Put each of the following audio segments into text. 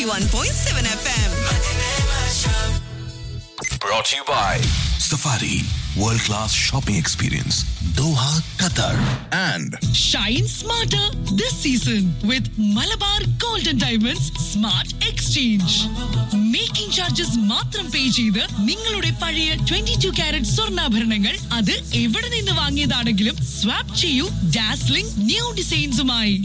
91.7 FM. Brought to you by Safari World Class Shopping Experience Doha, Qatar and Shine smarter this season with Malabar Golden Diamonds Smart Exchange. Making charges മാത്രം pay ചെയ്ത് നിങ്ങളുടെ പഴയ twenty two carrot സ്വർണ്ണാഭരണങ്ങൾ അത് എവിടെ നിന്ന് വാങ്ങിയതാണെങ്കിലും swap ചെയ്യൂ ഡാസ്ലിംഗ് ന്യൂ ഡിസൈൻസുമായി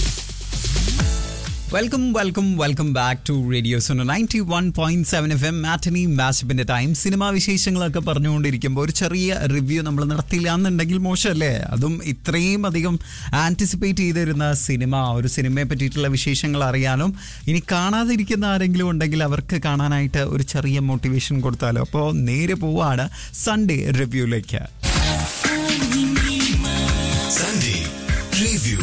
welcome welcome welcome back to radio zone ninety one point seven F M matinee മാഷപ്പിന്റെ ടൈം സിനിമാ വിശേഷങ്ങളൊക്കെ പറഞ്ഞുകൊണ്ടിരിക്കുമ്പോൾ ഒരു ചെറിയ റിവ്യൂ നമ്മൾ നടത്തില്ല എന്നുണ്ടെങ്കിൽ മോശമല്ലേ അതും ഇത്രയും അധികം ആൻറ്റിസിപ്പേറ്റ് ചെയ്തിരുന്ന സിനിമ ഒരു സിനിമയെ പറ്റിയിട്ടുള്ള വിശേഷങ്ങൾ അറിയാനും ഇനി കാണാതിരിക്കുന്ന ആരെങ്കിലും ഉണ്ടെങ്കിൽ അവർക്ക് കാണാനായിട്ട് ഒരു ചെറിയ മോട്ടിവേഷൻ കൊടുത്താലോ അപ്പോൾ നേരെ പോവാണ് സൺഡേ റിവ്യൂയിലേക്ക് Sunday Review.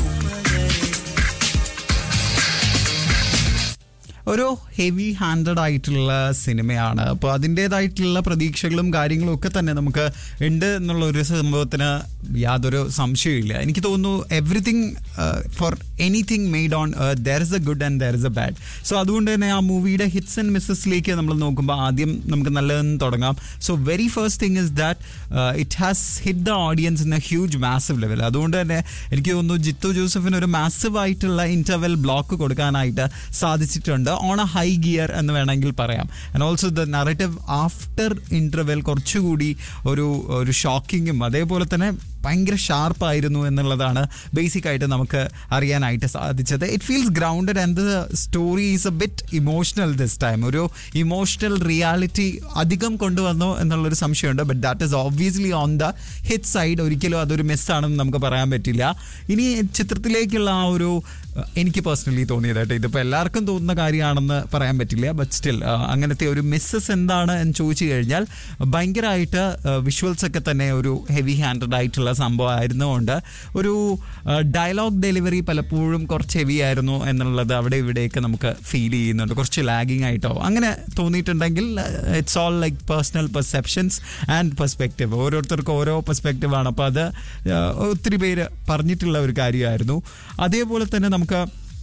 ഒരു ഹെവി ഹാൻഡഡ് ആയിട്ടുള്ള സിനിമയാണ് അപ്പോൾ അതിൻ്റെതായിട്ടുള്ള പ്രതീക്ഷകളും കാര്യങ്ങളും ഒക്കെ തന്നെ നമുക്ക് ഉണ്ട് എന്നുള്ള ഒരു സംഭവത്തിന് യാതൊരു സംശയമില്ല എനിക്ക് തോന്നുന്നു everything for anything made on there is a good and there is a bad so അതുകൊണ്ട് തന്നെ ആ മൂവിയുടെ ഹിറ്റ്സ് ആൻഡ് മിസ്സസിലേക്ക് നമ്മൾ നോക്കുമ്പോൾ ആദ്യം നമുക്ക് നല്ലതെന്ന് തുടങ്ങാം so very first thing is that it has hit the audience in a huge massive level അതുകൊണ്ട് തന്നെ എനിക്ക് തോന്നുന്നു ജിത്തു ജോസഫിന് ഒരു മാസീവ് ആയിട്ടുള്ള ഇന്റർവെൽ ബ്ലോക്ക് കൊടുക്കാനായിട്ട് സാധിച്ചിട്ടുണ്ട് ഓൺ എ ഹൈ ഗിയർ എന്ന് വേണമെങ്കിൽ പറയാം and also the narrative after interval കുറച്ചുകൂടി ഒരു ഒരു ഷോക്കിങ്ങും അതേപോലെ തന്നെ ഭയങ്കര ഷാർപ്പായിരുന്നു എന്നുള്ളതാണ് ബേസിക് ആയിട്ട് നമുക്ക് അറിയാനായിട്ട് സാധിച്ചത് it feels grounded and the story is a bit emotional this time ഒരു ഇമോഷണൽ റിയാലിറ്റി അധികം കൊണ്ടുവന്നോ എന്നുള്ളൊരു സംശയമുണ്ട് but that is obviously on the hit side ഒരിക്കലും അതൊരു മിസ്സാണെന്ന് നമുക്ക് പറയാൻ പറ്റില്ല ഇനി ചിത്രത്തിലേക്കുള്ള ആ ഒരു അഹ്, എനിക്ക് പേഴ്സണലി തോന്നിയതായിട്ട് ഇതിപ്പോൾ എല്ലാവർക്കും തോന്നുന്ന കാര്യമാണെന്ന് പറയാൻ പറ്റില്ല ബട്ട് സ്റ്റിൽ അങ്ങനത്തെ ഒരു മിസ്സസ് എന്താണ് എന്ന് ചോദിച്ചു കഴിഞ്ഞാൽ ഭയങ്കരമായിട്ട് വിഷ്വൽസ് ഒക്കെ തന്നെ ഒരു ഹെവി ഹാൻഡഡ് ആയിട്ടുള്ള സംഭവം ആയിരുന്നുകൊണ്ട് ഒരു ഡയലോഗ് ഡെലിവറി പലപ്പോഴും കുറച്ച് ഹെവി ആയിരുന്നു എന്നുള്ളത് അവിടെ ഇവിടെയൊക്കെ നമുക്ക് ഫീൽ ചെയ്യുന്നുണ്ട് കുറച്ച് ലാഗിങ് ആയിട്ടോ അങ്ങനെ തോന്നിയിട്ടുണ്ടെങ്കിൽ it's all like personal perceptions and perspective ഓരോരുത്തർക്കും ഓരോ പെർസ്പെക്റ്റീവ് ആണ് അപ്പോൾ അത് ആ, ഒത്തിരി പേര് പറഞ്ഞിട്ടുള്ള ഒരു കാര്യമായിരുന്നു അതേപോലെ തന്നെ നമുക്ക്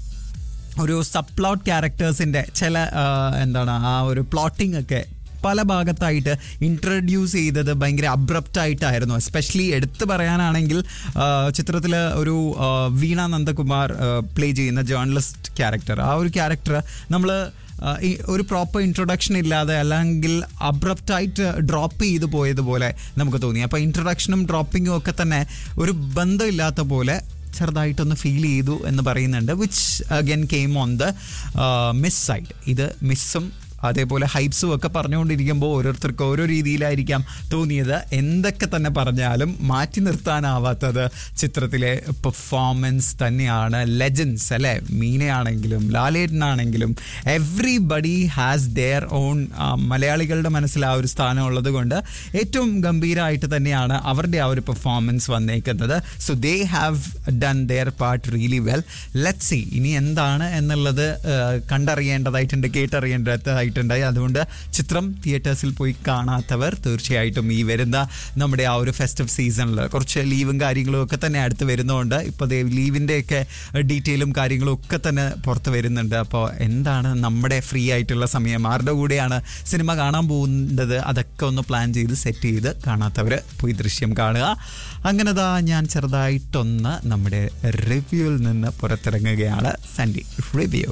ഒരു സബ്പ്ലോട്ട് ക്യാരക്ടേഴ്സിൻ്റെ ചില ആ, എന്താണ് ആ ഒരു പ്ലോട്ടിംഗ് ഒക്കെ പല ഭാഗത്തായിട്ട് ഇൻട്രൊഡ്യൂസ് ചെയ്തത് ഭയങ്കര അബ്രപ്റ്റ് ആയിട്ടായിരുന്നു എസ്പെഷ്യലി എടുത്തു പറയാനാണെങ്കിൽ ചിത്രത്തിൽ ഒരു ആ, വീണ നന്ദകുമാർ പ്ലേ ചെയ്യുന്ന ജേർണലിസ്റ്റ് ക്യാരക്ടർ ആ ഒരു ക്യാരക്ടർ നമ്മൾ ഒരു പ്രോപ്പർ ഇൻട്രൊഡക്ഷൻ ഇല്ലാതെ അല്ലെങ്കിൽ അബ്രപ്റ്റായിട്ട് ഡ്രോപ്പ് ചെയ്ത് പോയതുപോലെ നമുക്ക് തോന്നി അപ്പോൾ ഇൻട്രൊഡക്ഷനും ഡ്രോപ്പിങ്ങും ഒക്കെ തന്നെ ഒരു ബന്ധമില്ലാത്ത പോലെ ചെറുതായിട്ടൊന്ന് ഫീൽ ചെയ്തു എന്ന് പറയുന്നുണ്ട് which again came on the miss side ഇത് മിസ്സും അതേപോലെ ഹൈപ്സും ഒക്കെ പറഞ്ഞുകൊണ്ടിരിക്കുമ്പോൾ ഓരോരുത്തർക്ക് ഓരോ രീതിയിലായിരിക്കാം തോന്നിയത് എന്തൊക്കെ തന്നെ പറഞ്ഞാലും മാറ്റി നിർത്താനാവാത്തത് ചിത്രത്തിലെ പെർഫോമൻസ് തന്നെയാണ് ലെജൻസ് അല്ലേ മീനയാണെങ്കിലും ലാലേട്ടനാണെങ്കിലും എവ്രിബഡി ഹാസ് ദെയർ ഓൺ മലയാളികളുടെ മനസ്സിൽ ആ ഒരു സ്ഥാനം ഉള്ളത് കൊണ്ട് ഏറ്റവും ഗംഭീരമായിട്ട് തന്നെയാണ് അവരുടെ ആ ഒരു പെർഫോമൻസ് വന്നേക്കുന്നത് so they have done their part really well let see ഇനി എന്താണ് എന്നുള്ളത് ആ, കണ്ടറിയേണ്ടതായിട്ടുണ്ട് കേട്ടറിയേണ്ടതായിട്ടുണ്ട് അതുകൊണ്ട് ചിത്രം തിയേറ്റേഴ്സിൽ പോയി കാണാത്തവർ തീർച്ചയായിട്ടും ഈ വരുന്ന നമ്മുടെ ആ ഒരു ഫെസ്റ്റീവ് സീസണിൽ കുറച്ച് ലീവും കാര്യങ്ങളും ഒക്കെ തന്നെ അടുത്ത് വരുന്നതുകൊണ്ട് ഇപ്പോൾ ലീവിൻ്റെയൊക്കെ ഡീറ്റെയിലും കാര്യങ്ങളും ഒക്കെ തന്നെ പുറത്ത് വരുന്നുണ്ട് അപ്പോൾ എന്താണ് നമ്മുടെ ഫ്രീ ആയിട്ടുള്ള സമയം ആരുടെ കൂടെയാണ് സിനിമ കാണാൻ പോകുന്നത് അതൊക്കെ ഒന്ന് പ്ലാൻ ചെയ്ത് സെറ്റ് ചെയ്ത് കാണാത്തവർ പോയി ദൃശ്യം കാണുക അങ്ങനെതാ ഞാൻ ചെറുതായിട്ടൊന്ന് നമ്മുടെ റിവ്യൂവിൽ നിന്ന് പുറത്തിറങ്ങുകയാണ് സൺഡേ റിവ്യൂ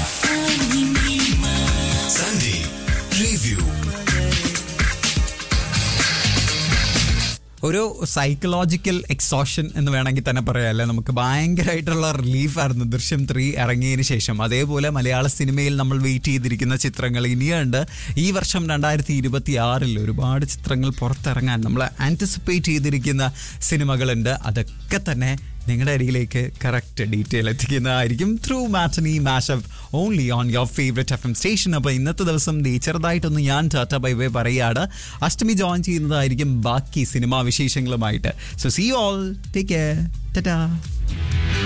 Sunday Review. ഒരു സൈക്കോളജിക്കൽ എക്സോഷൻ എന്ന് വേണമെങ്കിൽ തന്നെ പറയാം അല്ലേ നമുക്ക് ഭയങ്കരമായിട്ടുള്ള റിലീഫായിരുന്നു ദൃശ്യം ത്രീ ഇറങ്ങിയതിന് ശേഷം അതേപോലെ മലയാള സിനിമയിൽ നമ്മൾ വെയിറ്റ് ചെയ്തിരിക്കുന്ന ചിത്രങ്ങൾ ഇനിയുണ്ട് ഈ വർഷം രണ്ടായിരത്തി ഇരുപത്തി ആറിൽ ഒരുപാട് ചിത്രങ്ങൾ പുറത്തിറങ്ങാൻ നമ്മൾ ആൻറ്റിസിപ്പേറ്റ് ചെയ്തിരിക്കുന്ന സിനിമകളുണ്ട് അതൊക്കെ തന്നെ നിങ്ങളുടെ അരികിലേക്ക് കറക്റ്റ് ഡീറ്റെയിൽ എത്തിക്കുന്നതായിരിക്കും through matinee mashup only on your favourite F M station അപ്പോൾ ഇന്നത്തെ ദിവസം ദേ ചെറുതായിട്ടൊന്ന് ഞാൻ ടാറ്റ ബൈ ബൈ പറയുകയാണ് അഷ്ടമി ജോയിൻ ചെയ്യുന്നതായിരിക്കും ബാക്കി സിനിമാ വിശേഷങ്ങളുമായിട്ട് so see all take care Tata